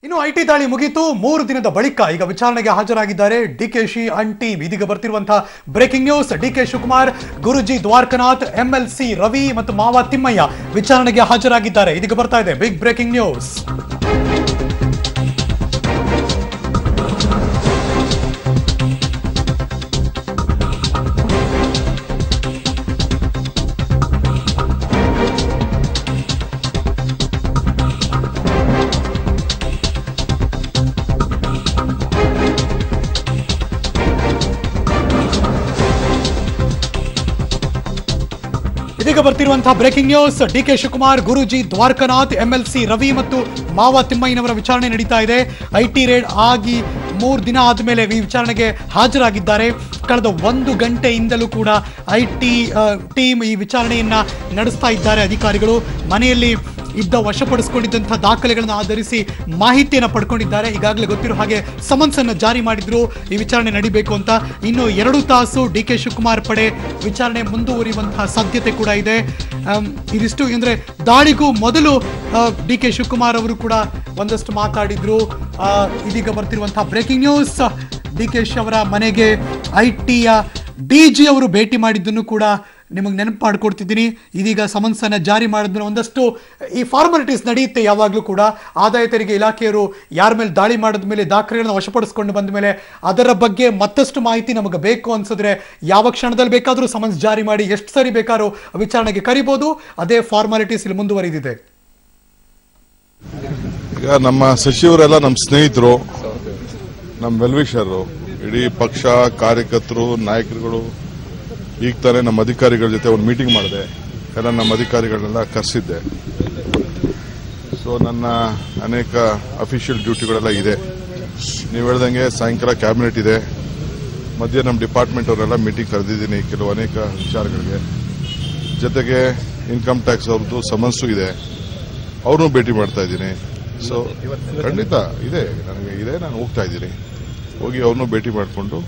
ಇನ್ನು ಐಟಿ ದಾಳಿ ಮುಗಿತು ಮೂರು ದಿನದ ಬಳಿಕ ಈಗ ವಿಚಾರಣೆಗೆ ಹಾಜರಾಗಿದ್ದಾರೆ ಡಿಕೆಶಿ ಅಂಡ್ ಟೀಮ್ ಇದೀಗ ಬರ್ತಿರುವಂತಹ breaking news DK Shivakumar Guruji Dwarakanath MLC Ravi ಮತ್ತು ಮಾವ ತಿಮ್ಮಯ್ಯ ವಿಚಾರಣೆಗೆ ಹಾಜರಾಗಿದ್ದಾರೆ ಇದೀಗ ಬರ್ತಾ ಇದೆ ಬಿಗ್ ಬ್ರೇಕಿಂಗ್ ನ್ಯೂಸ್ ಇದೀಗ ಬರ್ತಿರುವಂತಹ breaking news DK Shivakumar Guruji Dwarakanath MLC Ravi ಮತ್ತು ಮಾವ ತಿಮ್ಮಯ್ಯನವರ ವಿಚಾರಣೆ ನಡೀತಾ ಇದೆ ಐಟಿ ರೇಡ್ ಆಗಿ ಮೂರು ದಿನ ಆದಮೇಲೆ ಈ ವಿಚಾರಣೆಗೆ ಹಾಜರಾಗಿದ್ದಾರೆ ಕಳೆದ ಒಂದು ಗಂಟೆಯಿಂದಲೂ ಕೂಡ ಐ ಟಿ ಟೀಮ್ ಈ ವಿಚಾರಣೆಯನ್ನ ನಡೆಸ್ತಾ ಇದ್ದಾರೆ ಅಧಿಕಾರಿಗಳು ಮನೆಯಲ್ಲಿ ಇದ್ದ ವಶಪಡಿಸಿಕೊಂಡಿದ್ದಂತಹ ದಾಖಲೆಗಳನ್ನು ಆಧರಿಸಿ ಮಾಹಿತಿಯನ್ನು ಪಡ್ಕೊಂಡಿದ್ದಾರೆ ಈಗಾಗಲೇ ಗೊತ್ತಿರೋ ಹಾಗೆ ಸಮನ್ಸ್ ಅನ್ನು ಜಾರಿ ಮಾಡಿದ್ರು ಈ ವಿಚಾರಣೆ ನಡಿಬೇಕು ಅಂತ ಇನ್ನು ಎರಡು ತಾಸು ಡಿ ಕೆ ಶಿವಕುಮಾರ್ ಪಡೆ ವಿಚಾರಣೆ ಮುಂದುವರಿಯುವಂತಹ ಸಾಧ್ಯತೆ ಕೂಡ ಇದೆ ಆಮ್, ಇದಿಷ್ಟು ಅಂದ್ರೆ ದಾಳಿಗೂ ಮೊದಲು ಡಿ ಕೆ ಶಿವಕುಮಾರ್ ಅವರು ಕೂಡ ಒಂದಷ್ಟು ಮಾತಾಡಿದ್ರು ಆ, ಇದೀಗ ಬರ್ತಿರುವಂತಹ breaking news DKShi ಅವರ ಮನೆಗೆ ಐ ಟಿಯ ಡಿ ಜಿ ಅವರು ಭೇಟಿ ಮಾಡಿದ್ದನ್ನು ಕೂಡ ನಿಮಗೆ ನೆನಪು ಮಾಡಿಕೊಡ್ತಿದ್ದೀನಿ ಇದೀಗ ಸಮನ್ಸ್ ಅನ್ನ ಜಾರಿ ಮಾಡಿದ್ರೆ ಒಂದಷ್ಟು ಈ ಫಾರ್ಮಾಲಿಟೀಸ್ ನಡೆಯುತ್ತೆ ಯಾವಾಗಲೂ ಕೂಡ ಆದಾಯ ತೆರಿಗೆ ಇಲಾಖೆಯವರು ಯಾರ ಮೇಲೆ ದಾಳಿ ಮಾಡಿದ ಮೇಲೆ ದಾಖಲೆಗಳನ್ನು ವಶಪಡಿಸ್ಕೊಂಡು ಬಂದ ಮೇಲೆ ಅದರ ಬಗ್ಗೆ ಮತ್ತಷ್ಟು ಮಾಹಿತಿ ನಮಗೆ ಬೇಕು ಅನ್ಸಿದ್ರೆ ಯಾವ ಕ್ಷಣದಲ್ಲಿ ಬೇಕಾದರೂ ಸಮನ್ಸ್ ಜಾರಿ ಮಾಡಿ ಎಷ್ಟು ಸರಿ ಬೇಕಾದ್ರೂ ವಿಚಾರಣೆಗೆ ಕರಿಬೋದು ಅದೇ ಫಾರ್ಮಾಲಿಟೀಸ್ ಇಲ್ಲಿ ಮುಂದುವರಿದಿದೆ ಈಗ ನಮ್ಮ ಸಚಿವರೆಲ್ಲ ನಮ್ಮ ಸ್ನೇಹಿತರು ನಮ್ಮ ವೆಲ್ವಿಷರು ಇಡೀ ಪಕ್ಷ ಕಾರ್ಯಕರ್ತರು ನಾಯಕರುಗಳು ಈಗ ತಾನೇ ನಮ್ಮ ಅಧಿಕಾರಿಗಳ ಜೊತೆ ಒಂದು ಮೀಟಿಂಗ್ ಮಾಡಿದೆ ಎಲ್ಲ ನಮ್ಮ ಅಧಿಕಾರಿಗಳನ್ನೆಲ್ಲ ಕರೆಸಿದ್ದೆ ಸೊ ನನ್ನ ಅನೇಕ ಅಫಿಷಿಯಲ್ ಡ್ಯೂಟಿಗಳೆಲ್ಲ ಇದೆ ನೀವು ಹೇಳ್ದಂಗೆ ಸಾಯಂಕಾಲ ಕ್ಯಾಬಿನೆಟ್ ಇದೆ ಮಧ್ಯೆ ನಮ್ಮ ಡಿಪಾರ್ಟ್ಮೆಂಟ್ ಅವರೆಲ್ಲ ಮೀಟಿಂಗ್ ಕರೆದಿದ್ದೀನಿ ಕೆಲವು ಅನೇಕ ವಿಚಾರಗಳಿಗೆ ಜೊತೆಗೆ ಇನ್ಕಮ್ ಟ್ಯಾಕ್ಸ್ ಅವ್ರದ್ದು ಸಮನ್ಸು ಇದೆ ಅವ್ರನ್ನೂ ಭೇಟಿ ಮಾಡ್ತಾ ಇದ್ದೀನಿ ಸೊ ಖಂಡಿತ ಇದೆ ನನಗೆ ಇದೆ ನಾನು ಹೋಗ್ತಾ ಇದ್ದೀನಿ ಹೋಗಿ ಅವ್ರನ್ನೂ ಭೇಟಿ ಮಾಡಿಕೊಂಡು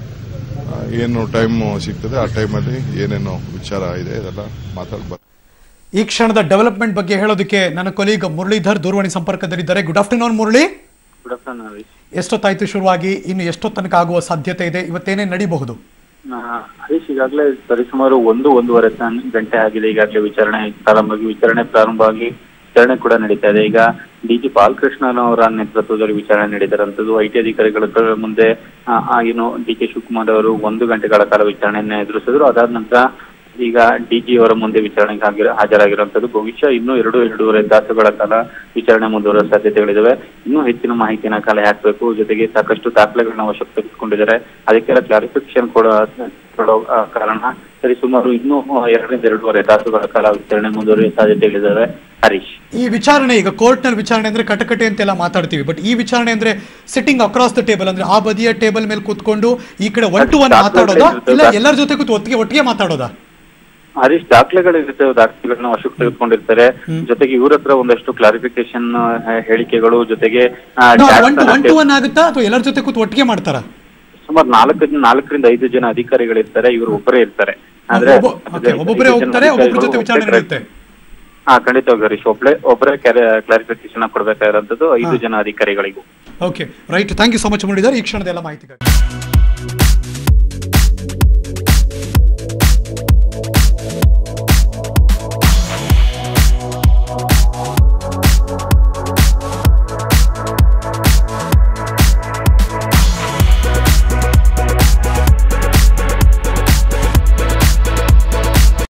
ಏನು ಟೈಮ್ ಸಿಗ್ತದೆ ಆ ಟೈಮಲ್ಲಿ ಏನೇನು ವಿಚಾರ ಇದೆ ಇದೆಲ್ಲ ಮಾತಾಡ್ಬಾರ್ದು ಈ ಕ್ಷಣದ ಡೆವಲಪ್ಮೆಂಟ್ ಬಗ್ಗೆ ಹೇಳೋದಕ್ಕೆ ನನ್ನ ಕೊಲೀಗ್ ಮುರಳೀಧರ್ ದೂರವಾಣಿ ಸಂಪರ್ಕದಲ್ಲಿದ್ದಾರೆ good afternoon Murali good afternoon Harish ಎಷ್ಟೊತ್ತಾಯ್ತು ಶುರುವಾಗಿ ಇನ್ನು ಎಷ್ಟೋ ತನಕ ಆಗುವ ಸಾಧ್ಯತೆ ಇದೆ ಇವತ್ತೇನೇ ನಡಿಬಹುದು ಆ, ಹರೀಶ್ ಈಗಾಗಲೇ ಸರಿಸುಮಾರು ಒಂದು ಒಂದೂವರೆ ತನ್- ಗಂಟೆ ಆಗಿದೆ ಈಗಾಗಲೇ ವಿಚಾರಣೆ ಪ್ರಾರಂಭವಾಗಿ ವಿಚಾರಣೆ ಪ್ರಾರಂಭವಾಗಿ ವಿಚಾರಣೆ ಕೂಡ ನಡೀತಾ ಇದೆ ಈಗ ಡಿಜಿ ಬಾಲಕೃಷ್ಣನ್ ಅವರ ನೇತೃತ್ವದಲ್ಲಿ ವಿಚಾರಣೆ ನಡೀತಾರಂತದ್ದು ಐ ಟಿ ಅಧಿಕಾರಿಗಳ ಕ- ಮುಂದೆ ಆ, ಆ, ಏನು ಡಿ ಕೆ ಶಿವಕುಮಾರ್ ಅವರು ಒಂದು ಗಂಟೆಗಳ ಕಾಲ ವಿಚಾರಣೆಯನ್ನ ಎದುರಿಸಿದ್ರು ಅದಾದ ನಂತರ ಈಗ ಡಿಜಿ ಅವರ ಮುಂದೆ ವಿಚಾರಣೆಗೆ ಹಾಗಿರ- ಹಾಜರಾಗಿರುವಂತದ್ದು ಬಹುಶಃ ಇನ್ನೂ ಎರಡು ಎರಡೂವರೆ ತಾಸುಗಳ ಕಾಲ ವಿಚಾರಣೆ ಮುಂದುವರುವ ಸಾಧ್ಯತೆಗಳಿದಾವೆ ಇನ್ನೂ ಹೆಚ್ಚಿನ ಮಾಹಿತಿನ ಕಲೆ ಹಾಕಬೇಕು ಜೊತೆಗೆ ಸಾಕಷ್ಟು ದಾಖಲೆಗಳನ್ನ ವಶಕ್ಕೆ ತೆಗೆದುಕೊಂಡಿದ್ದಾರೆ ಅದಕ್ಕೆಲ್ಲ ಕ್ಲಾರಿಫಿಕೇಶನ್ ಕೊಡೋ ಕೊಡೋ ಆ, ಕಾರಣ ಸರಿ ಸುಮಾರು ಇನ್ನೂ ಎರಡರಿಂದ ಎರಡೂವರೆ ತಾಸುಗಳ ಕಾಲ ವಿಚಾರಣೆ ಮುಂದುವರಿಯುವ ಸಾಧ್ಯತೆಗಳಿದಾವೆ ಹರೀಶ್ ಈ ವಿಚಾರಣೆ ಈಗ ಕೋರ್ಟ್ ನಲ್ಲಿ ವಿಚಾರಣೆ ಅಂದ್ರೆ ಕಟಕಟೆ ಅಂತೆಲ್ಲ ಮಾತಾಡ್ತೀವಿ ಬಟ್ ಈ ವಿಚಾರಣೆ ಅಂದ್ರೆ ಸಿಟ್ಟಿಂಗ್ ಅಕ್ರಾಸ್ ದ ಟೇಬಲ್ ಅಂದ್ರೆ ಆ ಬದಿಯ ಟೇಬಲ್ ಮೇಲೆ ಕೂತ್ಕೊಂಡು ಈ ಕಡೆ ಒನ್ ಟು ಒನ್ ಮಾತಾಡೋದಾ ಇಲ್ಲ ಎಲ್ಲರ ಜೊತೆ ಕೂತು ಒಟ್ಟಿಗೆ ಒಟ್ಟಿಗೆ ಮಾತಾಡೋದಾ ಹರೀಶ್ ದಾಖಲೆಗಳಿರುತ್ತೆ ದಾಖಲೆಗಳನ್ನ ವಶಕ್ಕೆ ತೆಗೆದುಕೊಂಡಿರ್ತಾರೆ ಜೊತೆಗೆ ಇವ್ರ ಹತ್ರ ಒಂದಷ್ಟು ಕ್ಲಾರಿಫಿಕೇಶನ್ ಹೇಳಿಕೆಗಳು ಜೊತೆಗೆ ಆ, tax ಒನ್ ಟು ಅನ್ನ ಒನ್ ಟು ಒನ್ ಆಗುತ್ತಾ ಅಥವಾ ಎಲ್ಲರ ಜೊತೆ ಕೂತು ಒಟ್ಟಿಗೆ ಮಾಡ್ತಾರಾ ಸುಮಾರು ನಾಲ್ಕು ನಾಲ್ಕರಿಂದ ಐದು ಜನ ಅಧಿಕಾರಿಗಳಿರ್ತಾರೆ ಇವರು ಒಬ್ಬರೇ ಇರ್ತಾರೆ ಆದ್ರೆ ಒಬ್ಬ- okay, ಒಬ್ಬೊಬ್ಬರೇ ಐದು ಜನ ಹೋಗ್ತಾರೆ ಒಬ್ಬೊಬ್ಬರ ಜೊತೆ ಅಧಿಕಾರಿಗಳು ವಿಚಾರಣೆ ಒಬ್ಬರೇ ನಡೆಯುತ್ತೆ ಹಾ ಖಂಡಿತವಾಗಿ ಹರೀಶ್ ಒಬ್ಳೆ ಒಬ್ಬರೇ ಕ್ಲಾರಿಫಿಕೇಶನ್ ಕೊಡ್ಬೇಕಾಗಿರೋಂಥದ್ದು ಐದು ಜನ ಅಧಿಕಾರಿಗಳಿಗೂ okay right thank you so much Muralidhar ಈ ಕ್ಷಣದ ಎಲ್ಲ ಮಾಹಿತಿಗಾಗಿ